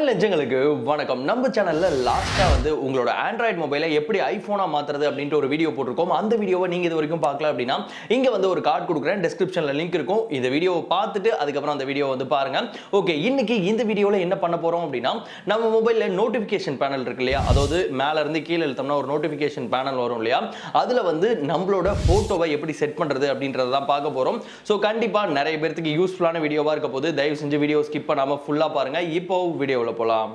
தமிழ் நெஞ்சங்களுக்கு வணக்கம் நம்ம சேனல்ல லாஸ்டா வந்து உங்களோட ஆண்ட்ராய்டு மொபைலை எப்படி ஐபோனா மாத்துறது அப்படின்ட்டு ஒரு வீடியோ போட்டிருக்கோம் அந்த வீடியோவை நீங்க இது வரைக்கும் பார்க்கல அப்படின்னா இங்க வந்து ஒரு கார்டு கொடுக்குறேன் டிஸ்கிரிப்ஷன்ல லிங்க் இருக்கும் இந்த வீடியோவை பார்த்துட்டு அதுக்கப்புறம் அந்த வீடியோ வந்து பாருங்க ஓகே இன்னைக்கு இந்த வீடியோல என்ன பண்ண போறோம் அப்படின்னா நம்ம மொபைல்ல நோட்டிபிகேஷன் பேனல் இருக்கு இல்லையா அதாவது மேல இருந்து கீழே இழுத்தோம்னா ஒரு நோட்டிபிகேஷன் பேனல் வரும் இல்லையா அதுல வந்து நம்மளோட போட்டோவை எப்படி செட் பண்றது அப்படின்றத தான் பார்க்க போறோம் ஸோ கண்டிப்பா நிறைய பேருக்கு யூஸ்ஃபுல்லான வீடியோவா இருக்க போது தயவு செஞ்சு வீடியோ ஸ்கிப் பண்ணாம ஃபுல்லா பாருங்க இப்போ வீடியோவில் போலாம்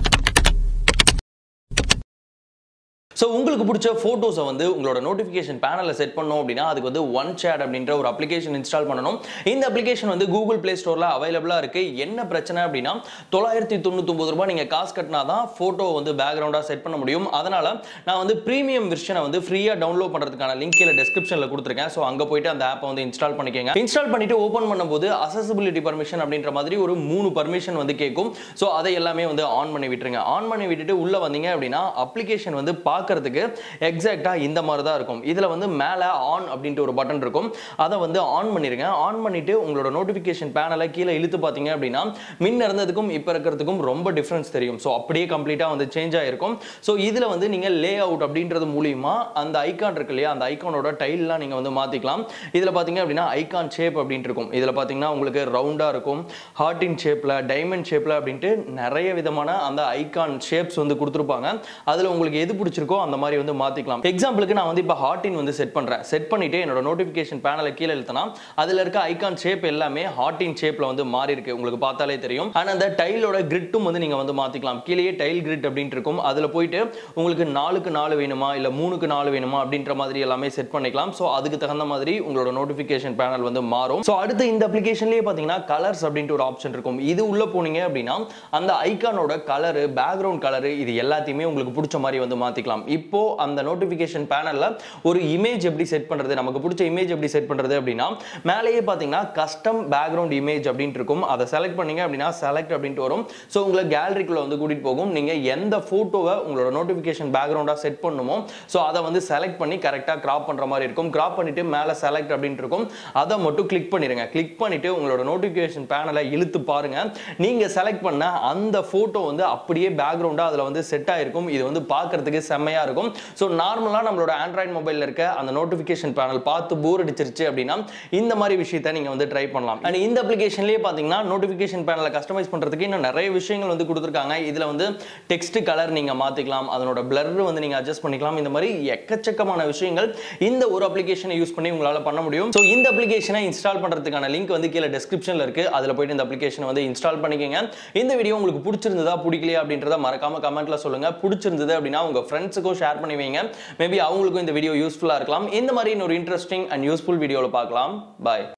ஸோ உங்களுக்கு பிடிச்ச ஃபோட்டோஸை வந்து உங்களோட நோட்டிஃபிகேஷன் பேனலில் செட் பண்ணோம் அப்படின்னா அதுக்கு வந்து ஒன் சேட் அப்படின்ற ஒரு அப்ளிகேஷன் இன்ஸ்டால் பண்ணணும் இந்த அப்ளிகேஷன் வந்து கூகுள் ப்ளே ஸ்டோரில் அவைலபிளாக இருக்கு என்ன பிரச்சனை அப்படின்னா தொள்ளாயிரத்தி தொண்ணூத்தொம்பது ரூபாய் நீங்கள் காசு கட்டினா தான் ஃபோட்டோ வந்து பேக்ரவுண்டாக செட் பண்ண முடியும் அதனால நான் வந்து ப்ரீமியம் வெர்ஷனை வந்து ஃப்ரீயாக டவுன்லோட் பண்ணுறதுக்கான லிங்க் கீழே டிஸ்கிரிப்ஷனில் கொடுத்துருக்கேன் ஸோ அங்கே போயிட்டு அந்த ஆப்பை வந்து இன்ஸ்டால் பண்ணிக்கோங்க இன்ஸ்டால் பண்ணிட்டு ஓப்பன் பண்ணும்போது அசசிபிலிட்டி பர்மிஷன் அப்படின்ற மாதிரி ஒரு மூணு பர்மிஷன் வந்து கேட்கும் ஸோ அதை எல்லாமே வந்து ஆன் பண்ணி விட்டுருங்க ஆன் பண்ணி விட்டுட்டு உள்ளே வந்தீங்க அப்படின்னா அப்ளிகேஷன் வந்து பார்க்கறதுக்கு எக்ஸாக்டாக இந்த மாதிரி தான் இருக்கும் இதில் வந்து மேலே ஆன் அப்படின்ட்டு ஒரு பட்டன் இருக்கும் அதை வந்து ஆன் பண்ணிருங்க ஆன் பண்ணிட்டு உங்களோட நோட்டிஃபிகேஷன் பேனலை கீழே இழுத்து பார்த்தீங்க அப்படின்னா முன்ன இருந்ததுக்கும் இப்போ இருக்கிறதுக்கும் ரொம்ப டிஃப்ரென்ஸ் தெரியும் ஸோ அப்படியே கம்ப்ளீட்டாக வந்து சேஞ்ச் ஆகிருக்கும் ஸோ இதில் வந்து நீங்கள் லே அவுட் அப்படின்றது மூலியமா அந்த ஐகான் இருக்கு இல்லையா அந்த ஐகானோட டைல்லாம் நீங்கள் வந்து மாற்றிக்கலாம் இதில் பார்த்தீங்க அப்படின்னா ஐகான் ஷேப் அப்படின்ட்டு இருக்கும் இதில் பார்த்தீங்கன்னா உங்களுக்கு ரவுண்டாக இருக்கும் ஹார்டின் ஷேப்பில் டைமண்ட் ஷேப்பில் அப்படின்ட்டு நிறைய விதமான அந்த ஐகான் ஷேப்ஸ் வந்து கொடுத்துருப்பாங்க அதில் உங்களுக்கு எது பிடிச்சிருக்கோ அந்த மாதிரி வந்து மாற்றிக்கலாம் எக்ஸாம்பிளுக்கு நான் வந்து இப்போ ஹார்டின் வந்து செட் பண்ணுறேன் செட் பண்ணிட்டு என்னோட நோட்டிஃபிகேஷன் பேனலை கீழே இழுத்தனா அதில் இருக்க ஐகான் ஷேப் எல்லாமே ஹார்டின் ஷேப்பில் வந்து மாறி இருக்கு உங்களுக்கு பார்த்தாலே தெரியும் ஆனால் அந்த டைலோட கிரிட்டும் வந்து நீங்கள் வந்து மாற்றிக்கலாம் கீழேயே டைல் கிரிட் அப்படின்ட்டு இருக்கும் அதில் போயிட்டு உங்களுக்கு நாலுக்கு நாலு வேணுமா இல்லை மூணுக்கு நாலு வேணுமா அப்படின்ற மாதிரி எல்லாமே செட் பண்ணிக்கலாம் ஸோ அதுக்கு தகுந்த மாதிரி உங்களோட நோட்டிஃபிகேஷன் பேனல் வந்து மாறும் ஸோ அடுத்து இந்த அப்ளிகேஷன்லேயே பார்த்தீங்கன்னா கலர்ஸ் அப்படின்ட்டு ஒரு ஆப்ஷன் இருக்கும் இது உள்ள போனீங்க அப்படின்னா அந்த ஐகானோட கலரு பேக்ரவுண்ட் கலரு இது எல்லாத்தையுமே உங்களுக்கு பிடிச்ச மாதிரி வந்து மாற்றிக்கலாம் இப்போ அந்த நோட்டிஃபிகேஷன் பேனலில் ஒரு இமேஜ் எப்படி செட் பண்ணுறது நமக்கு பிடிச்ச இமேஜ் எப்படி செட் பண்ணுறது அப்படின்னா மேலேயே பார்த்தீங்கன்னா கஸ்டம் பேக்ரவுண்ட் இமேஜ் அப்படின்ட்டு இருக்கும் அதை செலக்ட் பண்ணீங்க அப்படின்னா செலக்ட் அப்படின்ட்டு வரும் ஸோ உங்களை கேலரிக்குள்ள வந்து கூட்டிகிட்டு போகும் நீங்கள் எந்த ஃபோட்டோவை உங்களோட நோட்டிஃபிகேஷன் பேக்ரவுண்டாக செட் பண்ணுமோ ஸோ அதை வந்து செலக்ட் பண்ணி கரெக்டாக கிராப் பண்ணுற மாதிரி இருக்கும் கிராப் பண்ணிட்டு மேலே செலக்ட் அப்படின்ட்டு இருக்கும் அதை மட்டும் கிளிக் பண்ணிடுங்க கிளிக் பண்ணிட்டு உங்களோட நோட்டிஃபிகேஷன் பேனலை இழுத்து பாருங்க நீங்கள் செலக்ட் பண்ண அந்த ஃபோட்டோ வந்து அப்படியே பேக்ரவுண்டாக அதில் வந்து செட் ஆயிருக்கும் இது வந்து பார்க்கறதுக்கு செம்மையாக இருக்கும் ஸோ நார்மலாக நம்மளோட ஆண்ட்ராய்ட் மொபைலில் இருக்க அந்த நோட்டிஃபிகேஷன் பேனல் பார்த்து போர் அடிச்சிருச்சு அப்படின்னா இந்த மாதிரி விஷயத்தை நீங்கள் வந்து ட்ரை பண்ணலாம் அண்ட் இந்த அப்ளிகேஷன்லேயே பார்த்தீங்கன்னா நோட்டிஃபிகேஷன் பேனலை கஸ்டமைஸ் பண்ணுறதுக்கு இன்னும் நிறைய விஷயங்கள் வந்து கொடுத்துருக்காங்க இதில் வந்து டெக்ஸ்ட் கலர் நீங்கள் மாற்றிக்கலாம் அதனோட பிளர் வந்து நீங்கள் அட்ஜஸ்ட் பண்ணிக்கலாம் இந்த மாதிரி எக்கச்சக்கமான விஷயங்கள் இந்த ஒரு அப்ளிகேஷனை யூஸ் பண்ணி உங்களால் பண்ண முடியும் ஸோ இந்த அப்ளிகேஷனை இன்ஸ்டால் பண்ணுறதுக்கான லிங்க் வந்து கீழே டிஸ்கிரிப்ஷனில் இருக்குது அதில் போயிட்டு இந்த அப்ளிகேஷனை வந்து இன்ஸ்டால் பண்ணிக்கோங்க இந்த வீடியோ உங்களுக்கு பிடிச்சிருந்ததா பிடிக்கலையா அப்படின்றத மறக்காம கமெண்ட்ல சொல்லுங்க பிடிச்சிருந்தது அப்படின்னா உங்க ஃப்ரெண்ட்ஸுக்கும் ஷேர் பண்ணி வைங்க மேபி அவங்களுக்கும் இந்த வீடியோ யூஸ்ஃபுல்லாக இருக்கலாம் இந்த மாதிரி இன்னொரு இன்ட்ரெஸ்டிங் அண்ட் யூஸ்ஃபுல் வீடியோவில் பார்க்கலாம் பாய்